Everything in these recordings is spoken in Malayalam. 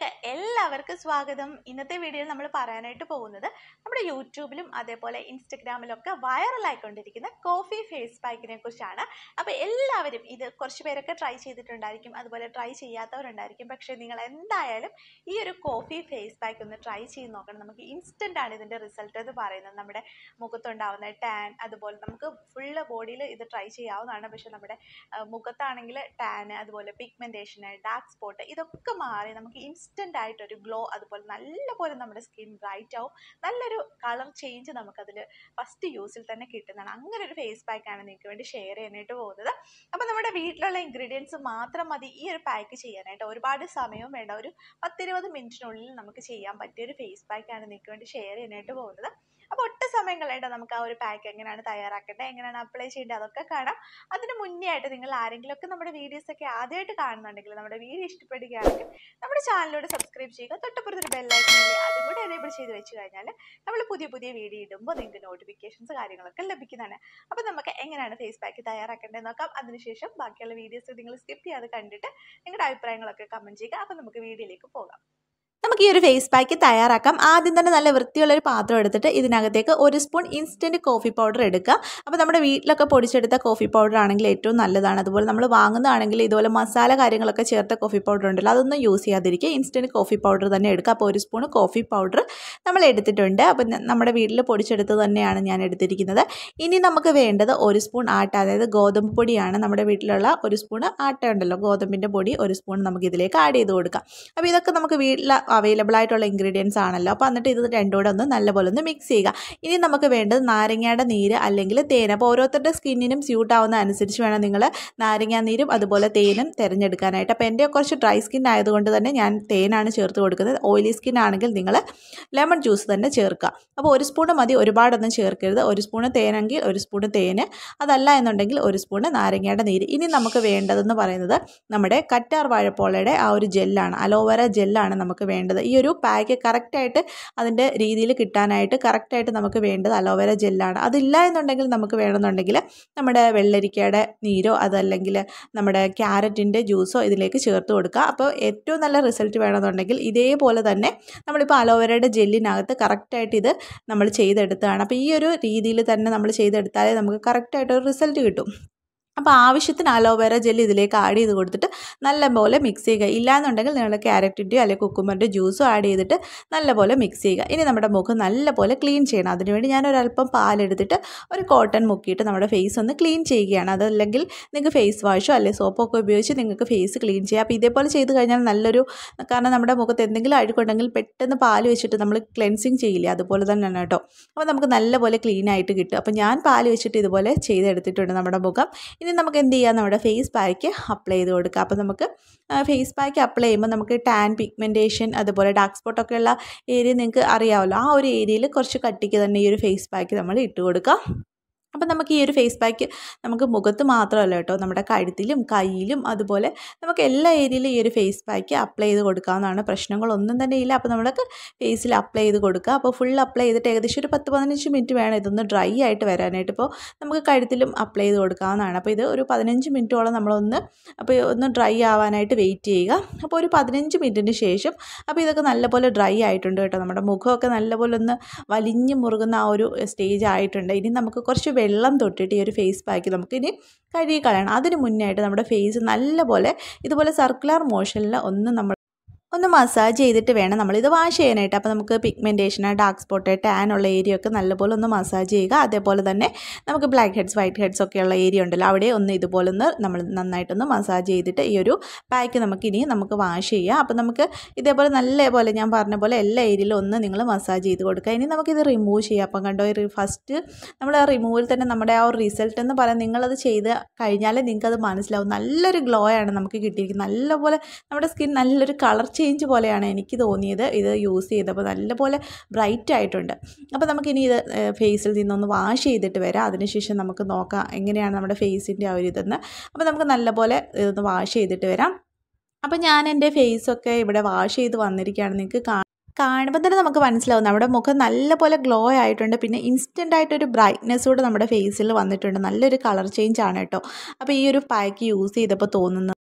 വീഡിയോയിലേക്ക് എല്ലാവർക്കും സ്വാഗതം ഇന്നത്തെ വീഡിയോയിൽ നമ്മൾ പറയാനായിട്ട് പോകുന്നത് നമ്മുടെ യൂട്യൂബിലും അതേപോലെ ഇൻസ്റ്റഗ്രാമിലും ഒക്കെ വൈറലായിക്കൊണ്ടിരിക്കുന്ന കോഫി ഫേസ് പാക്കിനെ കുറിച്ചാണ് അപ്പോൾ എല്ലാവരും ഇത് കുറച്ച് പേരൊക്കെ ട്രൈ ചെയ്തിട്ടുണ്ടായിരിക്കും അതുപോലെ ട്രൈ ചെയ്യാത്തവരുണ്ടായിരിക്കും പക്ഷേ നിങ്ങൾ എന്തായാലും ഈ ഒരു കോഫി ഫേസ് പാക്ക് ഒന്ന് ട്രൈ ചെയ്ത് നോക്കണം നമുക്ക് ഇൻസ്റ്റൻ്റ് ആണ് ഇതിൻ്റെ റിസൾട്ട് എന്ന് പറയുന്നത് നമ്മുടെ മുഖത്തുണ്ടാവുന്ന ടാൻ അതുപോലെ നമുക്ക് ഫുള്ള് ബോഡിയിൽ ഇത് ട്രൈ ചെയ്യാവുന്നതാണ് പക്ഷേ നമ്മുടെ ആ, മുഖത്താണെങ്കിൽ ടാന് അതുപോലെ പിഗ്മെൻറ്റേഷന് ഡാർക്ക് സ്പോട്ട് ഇതൊക്കെ മാറി നമുക്ക് ഇൻസ്റ്റൻ്റ് ആയിട്ടൊരു ഗ്ലോ അതുപോലെ നല്ലപോലെ നമ്മുടെ സ്കിൻ ബ്രൈറ്റ് ആവും നല്ലൊരു കളർ ചേഞ്ച് നമുക്കതിൽ ഫസ്റ്റ് യൂസിൽ തന്നെ കിട്ടുന്നതാണ് അങ്ങനെ ഒരു ഫേസ് പാക്കാണ് നിങ്ങൾക്ക് വേണ്ടി ഷെയർ ചെയ്യാനായിട്ട് പോകുന്നത് അപ്പോൾ നമ്മുടെ വീട്ടിലുള്ള ഇൻഗ്രീഡിയൻസ് മാത്രം മതി ഈ ഒരു പാക്ക് ചെയ്യാനായിട്ട് ഒരുപാട് സമയവും വേണ്ട ഒരു പത്തിരുപത് മിനിറ്റിനുള്ളിൽ നമുക്ക് ചെയ്യാൻ പറ്റിയ ഒരു ഫേസ് പാക്കാണ് നിങ്ങൾക്ക് വേണ്ടി ഷെയർ ചെയ്യാനായിട്ട് പോകുന്നത് അപ്പോൾ ഒട്ടും സമയം കളയണ്ട നമുക്ക് ആ ഒരു പാക്ക് എങ്ങനെയാണ് തയ്യാറാക്കേണ്ടത് എങ്ങനെയാണ് അപ്ലൈ ചെയ്യേണ്ടത് അതൊക്കെ കാണാം അതിന് മുന്നേ ആയിട്ട് നിങ്ങൾ ആരെങ്കിലുമൊക്കെ നമ്മുടെ വീഡിയോസ് ഒക്കെ ആദ്യമായിട്ട് കാണുന്നുണ്ടെങ്കിൽ നമ്മുടെ വീഡിയോ ഇഷ്ടപ്പെടുകയാണെങ്കിൽ നമ്മുടെ ചാനലിലൂടെ സബ്സ്ക്രൈബ് ചെയ്യുക തൊട്ടപ്പുറത്തൊരു ബെല്ലൈക്കണില്ലേ അതും കൂടെ എനേബിൾ ചെയ്ത് വെച്ച് കഴിഞ്ഞാൽ നമ്മൾ പുതിയ പുതിയ വീഡിയോ ഇടുമ്പോൾ നിങ്ങൾക്ക് നോട്ടിഫിക്കേഷൻസ് കാര്യങ്ങളൊക്കെ ലഭിക്കുന്നതാണ് അപ്പോൾ നമുക്ക് എങ്ങനെയാണ് ഫേസ് പാക്ക് തയ്യാറാക്കേണ്ടത് നോക്കാം അതിനുശേഷം ബാക്കിയുള്ള വീഡിയോസ് നിങ്ങൾ സ്കിപ്പ് ചെയ്യാതെ കണ്ടിട്ട് നിങ്ങളുടെ അഭിപ്രായങ്ങളൊക്കെ കമൻറ്റ് ചെയ്യുക അപ്പോൾ നമുക്ക് വീഡിയോയിലേക്ക് പോകാം നമുക്ക് ഈ ഒരു ഫേസ് പാക്ക് തയ്യാറാക്കാം ആദ്യം തന്നെ നല്ല വൃത്തിയുള്ള ഒരു പാത്രം എടുത്തിട്ട് ഇതിനകത്തേക്ക് ഒരു സ്പൂൺ ഇൻസ്റ്റൻറ്റ് കോഫി പൗഡർ എടുക്കുക അപ്പോൾ നമ്മുടെ വീട്ടിലൊക്കെ പൊടിച്ചെടുത്ത കോഫി പൗഡർ ആണെങ്കിൽ ഏറ്റവും നല്ലതാണ് അതുപോലെ നമ്മൾ വാങ്ങുന്നതാണെങ്കിൽ ഇതുപോലെ മസാല കാര്യങ്ങളൊക്കെ ചേർത്ത കോഫി പൗഡർ ഉണ്ടല്ലോ അതൊന്നും യൂസ് ചെയ്യാതിരിക്കുക ഇൻസ്റ്റൻറ്റ് കോഫി പൗഡർ തന്നെ എടുക്കുക അപ്പോൾ ഒരു സ്പൂൺ കോഫി പൗഡർ നമ്മൾ എടുത്തിട്ടുണ്ട് അപ്പോൾ ന- നമ്മുടെ വീട്ടിൽ പൊടിച്ചെടുത്ത് തന്നെയാണ് ഞാൻ എടുത്തിരിക്കുന്നത് ഇനി നമുക്ക് വേണ്ടത് ഒരു സ്പൂൺ ആട്ട അതായത് ഗോതമ്പ് പൊടിയാണ് നമ്മുടെ വീട്ടിലുള്ള ഒരു സ്പൂൺ ആട്ട ഉണ്ടല്ലോ ഗോതമ്പിൻ്റെ പൊടി ഒരു സ്പൂൺ നമുക്ക് ഇതിലേക്ക് ആഡ് ചെയ്ത് കൊടുക്കാം അപ്പോൾ ഇതൊക്കെ നമുക്ക് വീട്ടിൽ അവൈലബിൾ ആയിട്ടുള്ള ഇൻഗ്രീഡിയൻസ് ആണല്ലോ അപ്പോൾ എന്നിട്ട് ഇത് രണ്ടും കൂടെ ഒന്ന് നല്ലപോലെ ഒന്ന് മിക്സ് ചെയ്യുക ഇനി നമുക്ക് വേണ്ടത് നാരങ്ങയുടെ നീര് അല്ലെങ്കിൽ തേൻ അപ്പോൾ ഓരോരുത്തരുടെ സ്കിന്നിനും സ്യൂട്ട് ആവുന്ന അനുസരിച്ച് വേണം നിങ്ങൾ നാരങ്ങാ നീരും അതുപോലെ തേനും തിരഞ്ഞെടുക്കാനായിട്ട് അപ്പോൾ എൻ്റെ കുറച്ച് ഡ്രൈ സ്കിൻ ആയതുകൊണ്ട് തന്നെ ഞാൻ തേനാണ് ചേർത്ത് കൊടുക്കുന്നത് ഓയിലി സ്കിൻ ആണെങ്കിൽ നിങ്ങൾ ലെമൺ ജ്യൂസ് തന്നെ ചേർക്കുക അപ്പോൾ ഒരു സ്പൂണ് മതി ഒരുപാടൊന്നും ചേർക്കരുത് ഒരു സ്പൂണ് തേനെങ്കിൽ ഒരു സ്പൂണ് തേന് അതല്ല എന്നുണ്ടെങ്കിൽ ഒരു സ്പൂണ് നാരങ്ങയുടെ നീര് ഇനി നമുക്ക് വേണ്ടതെന്ന് പറയുന്നത് നമ്മുടെ കറ്റാർ വാഴപ്പോളയുടെ ആ ഒരു ജെല്ലാണ് അലോവേര ജെല്ലാണ് നമുക്ക് വേണ്ടത് ഈ ഒരു പാക്ക് കറക്റ്റായിട്ട് അതിൻ്റെ രീതിയിൽ കിട്ടാനായിട്ട് കറക്റ്റായിട്ട് നമുക്ക് വേണ്ടത് അലോവേര ജെല്ലാണ് അതില്ല എന്നുണ്ടെങ്കിൽ നമുക്ക് വേണമെന്നുണ്ടെങ്കിൽ നമ്മുടെ വെള്ളരിക്കയുടെ നീരോ അതല്ലെങ്കിൽ നമ്മുടെ ക്യാരറ്റിൻ്റെ ജ്യൂസോ ഇതിലേക്ക് ചേർത്ത് കൊടുക്കുക അപ്പോൾ ഏറ്റവും നല്ല റിസൾട്ട് വേണമെന്നുണ്ടെങ്കിൽ ഇതേപോലെ തന്നെ നമ്മളിപ്പോൾ അലോവേരയുടെ ജെല്ലിനകത്ത് കറക്റ്റായിട്ട് ഇത് നമ്മൾ ചെയ്തെടുത്തതാണ് അപ്പോൾ ഈ ഒരു രീതിയിൽ തന്നെ നമ്മൾ ചെയ്തെടുത്താലേ നമുക്ക് കറക്റ്റായിട്ട് ഒരു റിസൾട്ട് കിട്ടും അപ്പോൾ ആവശ്യത്തിന് അലോവേര ജെൽ ഇതിലേക്ക് ആഡ് ചെയ്ത് കൊടുത്തിട്ട് നല്ലപോലെ മിക്സ് ചെയ്യുക ഇല്ലാന്നുണ്ടെങ്കിൽ നിങ്ങൾ ക്യാരറ്റിൻ്റെയോ അല്ലെങ്കിൽ കുക്കുമ്പറിൻ്റെ ജ്യൂസോ ആഡ് ചെയ്തിട്ട് നല്ലപോലെ മിക്സ് ചെയ്യുക ഇനി നമ്മുടെ മുഖം നല്ലപോലെ ക്ലീൻ ചെയ്യണം അതിനുവേണ്ടി ഞാൻ ഒരല്പം പാലെടുത്തിട്ട് ഒരു കോട്ടൺ മുക്കിയിട്ട് നമ്മുടെ ഫേസ് ഒന്ന് ക്ലീൻ ചെയ്യുകയാണ് അതല്ലെങ്കിൽ നിങ്ങൾക്ക് ഫേസ് വാഷോ അല്ലെങ്കിൽ സോപ്പോ ഒക്കെ ഉപയോഗിച്ച് നിങ്ങൾക്ക് ഫേസ് ക്ലീൻ ചെയ്യാം അപ്പോൾ ഇതേപോലെ ചെയ്ത് കഴിഞ്ഞാൽ നല്ലൊരു കാരണം നമ്മുടെ മുഖത്ത് എന്തെങ്കിലും അഴുക്കുണ്ടെങ്കിൽ പെട്ടെന്ന് പാല് വെച്ചിട്ട് നമ്മൾ ക്ലെൻസിങ് ചെയ്യില്ലേ അതുപോലെ തന്നെയാണ് കേട്ടോ അപ്പോൾ നമുക്ക് നല്ലപോലെ ക്ലീൻ ആയിട്ട് കിട്ടും അപ്പോൾ ഞാൻ പാല് വെച്ചിട്ട് ഇതുപോലെ ചെയ്തെടുത്തിട്ടുണ്ട് നമ്മുടെ മുഖം ഇനി നമുക്ക് എന്ത് ചെയ്യാം നമ്മുടെ ഫേസ് പാക്ക് അപ്ലൈ ചെയ്ത് കൊടുക്കുക അപ്പോൾ നമുക്ക് ഫേസ് പാക്ക് അപ്ലൈ ചെയ്യുമ്പോൾ നമുക്ക് ടാൻ പിഗ്മെൻറ്റേഷൻ അതുപോലെ ഡാർക്ക് സ്പോട്ടൊക്കെ ഉള്ള ഏരിയ നിങ്ങൾക്ക് അറിയാമല്ലോ ആ ഒരു ഏരിയയിൽ കുറച്ച് കട്ടിക്ക് തന്നെ ഈ ഒരു ഫേസ് പാക്ക് നമ്മൾ ഇട്ട് കൊടുക്കുക അപ്പം നമുക്ക് ഈ ഒരു ഫേസ് പാക്ക് നമുക്ക് മുഖത്ത് മാത്രമല്ല കേട്ടോ നമ്മുടെ കഴുത്തിലും കയ്യിലും അതുപോലെ നമുക്ക് എല്ലാ ഏരിയയിലും ഈ ഒരു ഫേസ് പാക്ക് അപ്ലൈ ചെയ്ത് കൊടുക്കാവുന്നതാണ് പ്രശ്നങ്ങളൊന്നും തന്നെ ഇല്ല അപ്പോൾ നമ്മൾക്ക് ഫേസിൽ അപ്ലൈ ചെയ്ത് കൊടുക്കുക അപ്പോൾ ഫുൾ അപ്ലൈ ചെയ്തിട്ട് ഏകദേശം ഒരു പത്ത് പതിനഞ്ച് മിനിറ്റ് വേണം ഇതൊന്ന് ഡ്രൈ ആയിട്ട് വരാനായിട്ട് ഇപ്പോൾ നമുക്ക് കഴുത്തിലും അപ്ലൈ ചെയ്ത് കൊടുക്കാവുന്നതാണ് അപ്പോൾ ഇത് ഒരു പതിനഞ്ച് മിനിറ്റോളം നമ്മളൊന്ന് അപ്പോൾ ഒന്ന് ഡ്രൈ ആവാനായിട്ട് വെയിറ്റ് ചെയ്യുക അപ്പോൾ ഒരു പതിനഞ്ച് മിനിറ്റിന് ശേഷം അപ്പോൾ ഇതൊക്കെ നല്ലപോലെ ഡ്രൈ ആയിട്ടുണ്ട് കേട്ടോ നമ്മുടെ മുഖമൊക്കെ നല്ലപോലെ ഒന്ന് വലിഞ്ഞു മുറുകുന്ന ആ ഒരു സ്റ്റേജ് ആയിട്ടുണ്ട് ഇനി നമുക്ക് കുറച്ച് വെള്ളം തൊട്ടിട്ട് ഈ ഒരു ഫേസ് പാക്ക് നമുക്ക് ഇനി കഴുകി കളയണം അതിന് മുന്നായിട്ട് നമ്മുടെ ഫേസ് നല്ലപോലെ ഇതുപോലെ സർക്കുലർ മോഷനിൽ ഒന്ന് നമ്മൾ ഒന്ന് മസാജ് ചെയ്തിട്ട് വേണം നമ്മളിത് വാഷ് ചെയ്യാനായിട്ട് അപ്പോൾ നമുക്ക് പിഗ്മെൻറ്റേഷൻ ഡാർക്ക് സ്പോട്ട് ടാൻ ഉള്ള ഏരിയ ഒക്കെ നല്ലപോലെ ഒന്ന് മസാജ് ചെയ്യുക അതേപോലെ തന്നെ നമുക്ക് ബ്ലാക്ക് ഹെഡ്സ് വൈറ്റ് ഹെഡ്സ് ഒക്കെ ഉള്ള ഏരിയ ഉണ്ടല്ലോ അവിടെ ഒന്ന് ഇതുപോലെ ഒന്ന് നമ്മൾ നന്നായിട്ടൊന്ന് മസാജ് ചെയ്തിട്ട് ഈ ഒരു പാക്ക് നമുക്ക് ഇനി നമുക്ക് വാഷ് ചെയ്യാം അപ്പോൾ നമുക്ക് ഇതേപോലെ നല്ലപോലെ ഞാൻ പറഞ്ഞ പോലെ എല്ലാ ഏരിയയിലും ഒന്ന് നിങ്ങൾ മസാജ് ചെയ്ത് കൊടുക്കുക ഇനി നമുക്കിത് റിമൂവ് ചെയ്യാം അപ്പം കണ്ടോ ഫസ്റ്റ് നമ്മൾ ആ റിമൂവൽ തന്നെ നമ്മുടെ ആ ഒരു റിസൾട്ട് എന്ന് പറയാൻ നിങ്ങളത് ചെയ്ത് കഴിഞ്ഞാലേ നിങ്ങൾക്കത് മനസ്സിലാവും നല്ലൊരു ഗ്ലോ ആണ് നമുക്ക് കിട്ടിയിരിക്കുന്നത് നല്ലപോലെ നമ്മുടെ സ്കിൻ നല്ലൊരു കളർ ചേഞ്ച് പോലെയാണ് എനിക്ക് തോന്നിയത് ഇത് യൂസ് ചെയ്തപ്പോൾ നല്ലപോലെ ബ്രൈറ്റ് ആയിട്ടുണ്ട് അപ്പോൾ നമുക്കിനി ഇത് ഫേസിൽ നിന്നൊന്ന് വാഷ് ചെയ്തിട്ട് വരാം അതിനുശേഷം നമുക്ക് നോക്കാം എങ്ങനെയാണ് നമ്മുടെ ഫേസിൻ്റെ ആ ഒരു ഇതെന്ന് അപ്പോൾ നമുക്ക് നല്ലപോലെ ഇതൊന്ന് വാഷ് ചെയ്തിട്ട് വരാം അപ്പോൾ ഞാൻ എൻ്റെ ഫേസൊക്കെ ഇവിടെ വാഷ് ചെയ്ത് വന്നിരിക്കുകയാണ് നിങ്ങൾക്ക് കാ കാണുമ്പോൾ തന്നെ നമുക്ക് മനസ്സിലാവും നമ്മുടെ മുഖം നല്ലപോലെ ഗ്ലോ ആയിട്ടുണ്ട് പിന്നെ ഇൻസ്റ്റൻ്റ് ആയിട്ടൊരു ബ്രൈറ്റ്നെസ് കൂടെ നമ്മുടെ ഫേസിൽ വന്നിട്ടുണ്ട് നല്ലൊരു കളർ ചേഞ്ച് ആണ് കേട്ടോ അപ്പോൾ ഈ ഒരു പാക്ക് യൂസ് ചെയ്തപ്പോൾ തോന്നുന്നത് അപ്പോൾ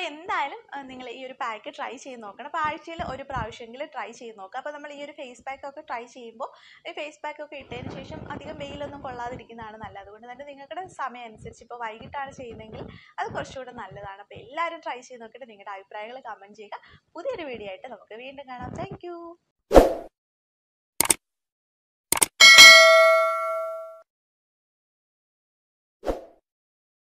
എന്തായാലും നിങ്ങൾ ഈ ഒരു പാക്ക് ട്രൈ ചെയ്ത് നോക്കണം അപ്പോൾ ആഴ്ചയിൽ ഒരു പ്രാവശ്യമെങ്കിലും ട്രൈ ചെയ്ത് നോക്കുക അപ്പോൾ നമ്മൾ ഈ ഒരു ഫേസ് പാക്ക് ഒക്കെ ട്രൈ ചെയ്യുമ്പോൾ ഈ ഫേസ് പാക്ക് ഒക്കെ ഇട്ടതിന് ശേഷം അധികം വെയിലൊന്നും കൊള്ളാതിരിക്കുന്നതാണ് നല്ലത് അതുകൊണ്ട് തന്നെ നിങ്ങളുടെ സമയം അനുസരിച്ച് ഇപ്പോൾ വൈകിട്ടാണ് ചെയ്യുന്നതെങ്കിൽ അത് കുറച്ചുകൂടെ നല്ലതാണ് അപ്പോൾ എല്ലാവരും ട്രൈ ചെയ്ത് നോക്കിയിട്ട് നിങ്ങളുടെ അഭിപ്രായങ്ങൾ കമൻറ്റ് ചെയ്യുക പുതിയൊരു വീഡിയോ ആയിട്ട് നമുക്ക് വീണ്ടും കാണാം താങ്ക്